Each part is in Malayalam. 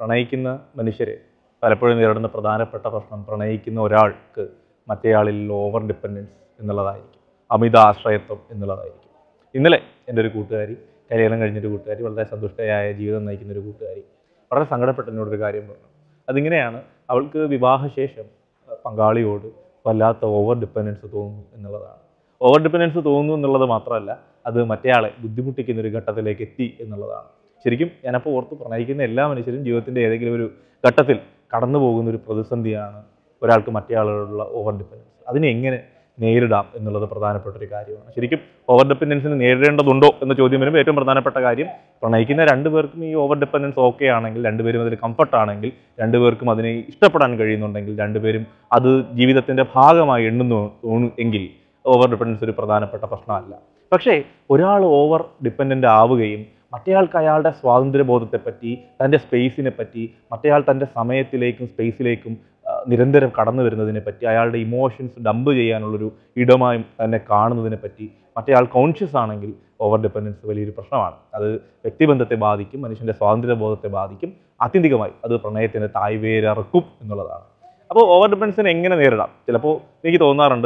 പ്രണയിക്കുന്ന മനുഷ്യരെ പലപ്പോഴും നേരിടുന്ന പ്രധാനപ്പെട്ട പ്രശ്നം പ്രണയിക്കുന്ന ഒരാൾക്ക് മറ്റേയാളിൽ ഓവർ ഡിപ്പെൻഡൻസ് എന്നുള്ളതായിരിക്കും അമിത ആശ്രയത്വം എന്നുള്ളതായിരിക്കും ഇന്നലെ എൻ്റെ ഒരു കൂട്ടുകാരി കല്യാണം കഴിഞ്ഞൊരു കൂട്ടുകാരി വളരെ സന്തുഷ്ടയായ ജീവിതം നയിക്കുന്ന ഒരു കൂട്ടുകാരി വളരെ സങ്കടപ്പെട്ട് എന്നോടൊരു കാര്യം പറഞ്ഞു അതിങ്ങനെയാണ് അവൾക്ക് വിവാഹശേഷം അഹ് പങ്കാളിയോട് വല്ലാത്ത ഓവർ ഡിപ്പെൻഡൻസ് തോന്നുന്നു എന്നുള്ളതാണ് ഓവർ ഡിപ്പെൻഡൻസ് തോന്നുന്നു എന്നുള്ളത് മാത്രമല്ല അത് മറ്റേയാളെ ബുദ്ധിമുട്ടിക്കുന്ന ഒരു ഘട്ടത്തിലേക്ക് എത്തി എന്നുള്ളതാണ് ശരിക്കും ഞാനപ്പോൾ ഓർത്ത് പ്രണയിക്കുന്ന എല്ലാ മനുഷ്യരും ജീവിതത്തിൻ്റെ ഏതെങ്കിലും ഒരു ഘട്ടത്തിൽ കടന്നു പോകുന്ന ഒരു പ്രതിസന്ധിയാണ് ഒരാൾക്ക് മറ്റേ ആളുകളുള്ള ഓവർ ഡിപ്പെൻഡൻസ് അതിനെ എങ്ങനെ നേരിടാം എന്നുള്ളത് പ്രധാനപ്പെട്ട ഒരു കാര്യമാണ് ശരിക്കും ഓവർ ഡിപ്പെൻഡൻസിന് നേരിടേണ്ടതുണ്ടോ എന്ന ചോദ്യം വരുമ്പോൾ ഏറ്റവും പ്രധാനപ്പെട്ട കാര്യം പ്രണയിക്കുന്ന രണ്ടുപേർക്കും ഈ ഓവർ ഡിപ്പെൻഡൻസ് ഓക്കെ ആണെങ്കിൽ രണ്ടുപേരും അതിൽ കംഫർട്ട് ആണെങ്കിൽ രണ്ടുപേർക്കും അതിനെ ഇഷ്ടപ്പെടാൻ കഴിയുന്നുണ്ടെങ്കിൽ രണ്ടുപേരും അത് ജീവിതത്തിൻ്റെ ഭാഗമായി എണ്ണുന്നു തോന്നു- എങ്കിൽ ഓവർ ഡിപ്പെൻഡൻസ് ഒരു പ്രധാനപ്പെട്ട പ്രശ്നമല്ല പക്ഷേ ഒരാൾ ഓവർ ഡിപ്പെൻഡൻ്റ് ആവുകയും മറ്റേയാൾക്ക് അയാളുടെ സ്വാതന്ത്ര്യബോധത്തെപ്പറ്റി തൻ്റെ സ്പേസിനെ പറ്റി മറ്റേയാൾ തൻ്റെ സമയത്തിലേക്കും സ്പേസിലേക്കും ആ, നിരന്തരം കടന്നു വരുന്നതിനെ പറ്റി അയാളുടെ ഇമോഷൻസ് ഡംപ് ചെയ്യാനുള്ളൊരു ഇടമായി തന്നെ കാണുന്നതിനെ പറ്റി മറ്റേയാൾ കോൺഷ്യസ് ആണെങ്കിൽ ഓവർ ഡിപ്പെൻഡൻസ് വലിയൊരു പ്രശ്നമാണ് അത് വ്യക്തിബന്ധത്തെ ബാധിക്കും മനുഷ്യൻ്റെ സ്വാതന്ത്ര്യബോധത്തെ ബാധിക്കും ആത്യന്തികമായി അത് പ്രണയത്തിൻ്റെ തായ്വേരറക്കും എന്നുള്ളതാണ് അപ്പോൾ ഓവർ ഡിപ്പെൻഡൻസിനെ എങ്ങനെ നേരിടാം ചിലപ്പോൾ എനിക്ക് തോന്നാറുണ്ട്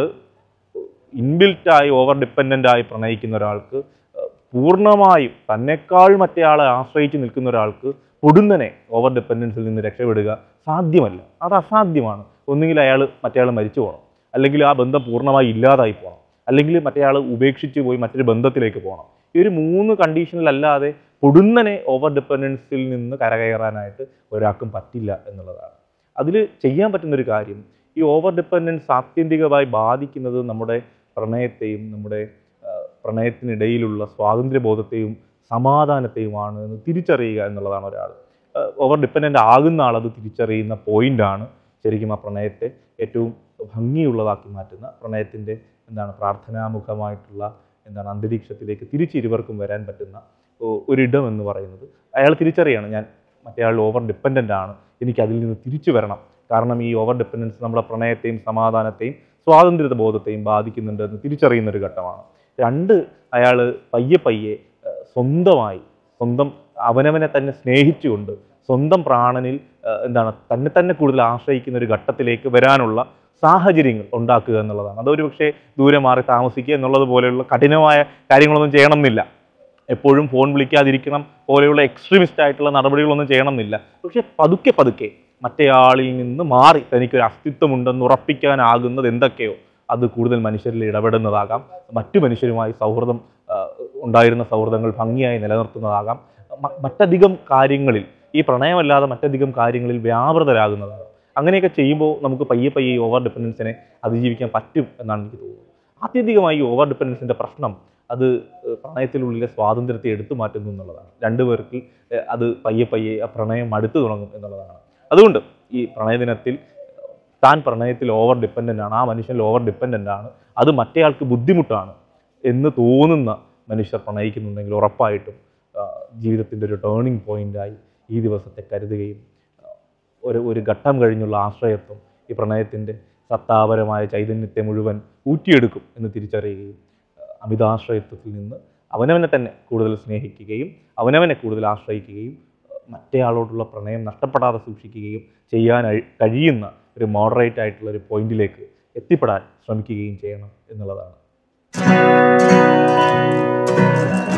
ഇൻബിൽറ്റായി ഓവർ ഡിപ്പെൻഡൻ്റ് ആയി പ്രണയിക്കുന്ന ഒരാൾക്ക് അഹ് പൂർണ്ണമായും തന്നെക്കാൾ മറ്റേ ആളെ ആശ്രയിച്ച് നിൽക്കുന്ന ഒരാൾക്ക് പൊടുന്നനെ ഓവർ ഡിപ്പെൻഡൻസിൽ നിന്ന് രക്ഷപ്പെടുക സാധ്യമല്ല അത് അസാധ്യമാണ് ഒന്നുകിൽ അയാൾ മറ്റേ ആൾ മരിച്ചു പോകണം അല്ലെങ്കിൽ ആ ബന്ധം പൂർണ്ണമായി ഇല്ലാതായി പോകണം അല്ലെങ്കിൽ മറ്റേ ആൾ ഉപേക്ഷിച്ച് പോയി മറ്റൊരു ബന്ധത്തിലേക്ക് പോകണം ഈ ഒരു മൂന്ന് കണ്ടീഷനിലല്ലാതെ പൊടുന്നനെ ഓവർ ഡിപ്പെൻഡൻസിൽ നിന്ന് കരകയറാനായിട്ട് ഒരാൾക്കും പറ്റില്ല എന്നുള്ളതാണ് അതിൽ ചെയ്യാൻ പറ്റുന്നൊരു കാര്യം ഈ ഓവർ ഡിപ്പെൻഡൻസ് ആത്യന്തികമായി ബാധിക്കുന്നത് നമ്മുടെ പ്രണയത്തെയും നമ്മുടെ ആ, പ്രണയത്തിനിടയിലുള്ള സ്വാതന്ത്ര്യബോധത്തെയും സമാധാനത്തെയുമാണ് എന്ന് തിരിച്ചറിയുക എന്നുള്ളതാണ് ഒരാൾ ഓവർ ഡിപ്പെൻഡൻ്റ് ആകുന്ന ആൾ അത് തിരിച്ചറിയുന്ന പോയിന്റാണ് ശരിക്കും ആ പ്രണയത്തെ ഏറ്റവും ഭംഗിയുള്ളതാക്കി മാറ്റുന്ന പ്രണയത്തിൻ്റെ എന്താണ് പ്രാർത്ഥനാമുഖമായിട്ടുള്ള എന്താണ് അന്തരീക്ഷത്തിലേക്ക് തിരിച്ചിരുവർക്കും വരാൻ പറ്റുന്ന ഒ- ഒരിടം എന്ന് പറയുന്നത് അയാൾ തിരിച്ചറിയണം ഞാൻ മറ്റേ ആൾ ഓവർ ഡിപ്പെൻഡൻ്റ് ആണ് എനിക്ക് അതിൽ നിന്ന് തിരിച്ചു വരണം കാരണം ഈ ഓവർ ഡിപ്പെൻഡൻസ് നമ്മുടെ പ്രണയത്തെയും സമാധാനത്തെയും സ്വാതന്ത്ര്യ ബോധത്തെയും ബാധിക്കുന്നുണ്ട് എന്ന് തിരിച്ചറിയുന്ന ഒരു ഘട്ടമാണ് രണ്ട് അയാൾ പയ്യെ പയ്യെ ഏഹ്, സ്വന്തമായി സ്വന്തം അവനവനെ തന്നെ സ്നേഹിച്ചുകൊണ്ട് സ്വന്തം പ്രാണനിൽ ഏഹ്, എന്താണ് തന്നെ തന്നെ കൂടുതൽ ആശ്രയിക്കുന്ന ഒരു ഘട്ടത്തിലേക്ക് വരാനുള്ള സാഹചര്യങ്ങൾ ഉണ്ടാക്കുക എന്നുള്ളതാണ് അതൊരു പക്ഷേ ദൂരെ മാറി താമസിക്കുക എന്നുള്ളത് പോലെയുള്ള കഠിനമായ കാര്യങ്ങളൊന്നും ചെയ്യണമെന്നില്ല എപ്പോഴും ഫോൺ വിളിക്കാതിരിക്കണം പോലെയുള്ള എക്സ്ട്രീമിസ്റ്റ് ആയിട്ടുള്ള നടപടികളൊന്നും ചെയ്യണമെന്നില്ല പക്ഷെ പതുക്കെ പതുക്കെ മറ്റേയാളിൽ നിന്ന് മാറി തനിക്കൊരു അസ്തിത്വമുണ്ടെന്ന് ഉറപ്പിക്കാനാകുന്നത് എന്തൊക്കെയോ അത് കൂടുതൽ മനുഷ്യരിൽ ഇടപെടുന്നതാകാം മറ്റു മനുഷ്യരുമായി സൗഹൃദം ആ, ഉണ്ടായിരുന്ന സൗഹൃദങ്ങൾ ഭംഗിയായി നിലനിർത്തുന്നതാകാം മ- മറ്റധികം കാര്യങ്ങളിൽ ഈ പ്രണയമല്ലാതെ മറ്റധികം കാര്യങ്ങളിൽ വ്യാപൃതരാകുന്നതാകാം അങ്ങനെയൊക്കെ ചെയ്യുമ്പോൾ നമുക്ക് പയ്യെ പയ്യെ ഈ ഓവർ ഡിപ്പെൻഡൻസിനെ അതിജീവിക്കാൻ പറ്റും എന്നാണ് എനിക്ക് തോന്നുന്നത് ആത്യന്തികമായി ഈ ഓവർ ഡിപ്പെൻഡൻസിൻ്റെ പ്രശ്നം അത് ഏഹ്, പ്രണയത്തിനുള്ളിലെ സ്വാതന്ത്ര്യത്തെ എടുത്തു മാറ്റുന്നു എന്നുള്ളതാണ് രണ്ടുപേർക്ക് ഏഹ്, അത് പയ്യെ പയ്യെ ആ പ്രണയം അടുത്തു തുടങ്ങും എന്നുള്ളതാണ് അതുകൊണ്ട് ഈ പ്രണയദിനത്തിൽ താൻ പ്രണയത്തിൽ ഓവർ ഡിപ്പെൻഡൻ്റ് ആണ് ആ മനുഷ്യനിൽ ഓവർ ഡിപ്പെൻഡൻ്റ് ആണ് അത് മറ്റേയാൾക്ക് ബുദ്ധിമുട്ടാണ് എന്ന് തോന്നുന്ന മനുഷ്യർ പ്രണയിക്കുന്നുണ്ടെങ്കിൽ ഉറപ്പായിട്ടും ആ, ജീവിതത്തിൻ്റെ ഒരു ടേണിംഗ് പോയിൻ്റായി ഈ ദിവസത്തെ കരുതുകയും ആ, ഒരു ഒരു ഘട്ടം കഴിഞ്ഞുള്ള ആശ്രയത്വം ഈ പ്രണയത്തിൻ്റെ സത്താപരമായ ചൈതന്യത്തെ മുഴുവൻ ഊറ്റിയെടുക്കും എന്ന് തിരിച്ചറിയുകയും ആ, അമിതാശ്രയത്വത്തിൽ നിന്ന് അവനവനെ തന്നെ കൂടുതൽ സ്നേഹിക്കുകയും അവനവനെ കൂടുതൽ ആശ്രയിക്കുകയും ആ, മറ്റേയാളോടുള്ള പ്രണയം നഷ്ടപ്പെടാതെ സൂക്ഷിക്കുകയും ചെയ്യാൻ അഴി- കഴിയുന്ന ഒരു മോഡറേറ്റ് ആയിട്ടുള്ള ഒരു പോയിന്റിലേക്ക് എത്തിപ്പെടാൻ ശ്രമിക്കുകയും ചെയ്യണം എന്നുള്ളതാണ്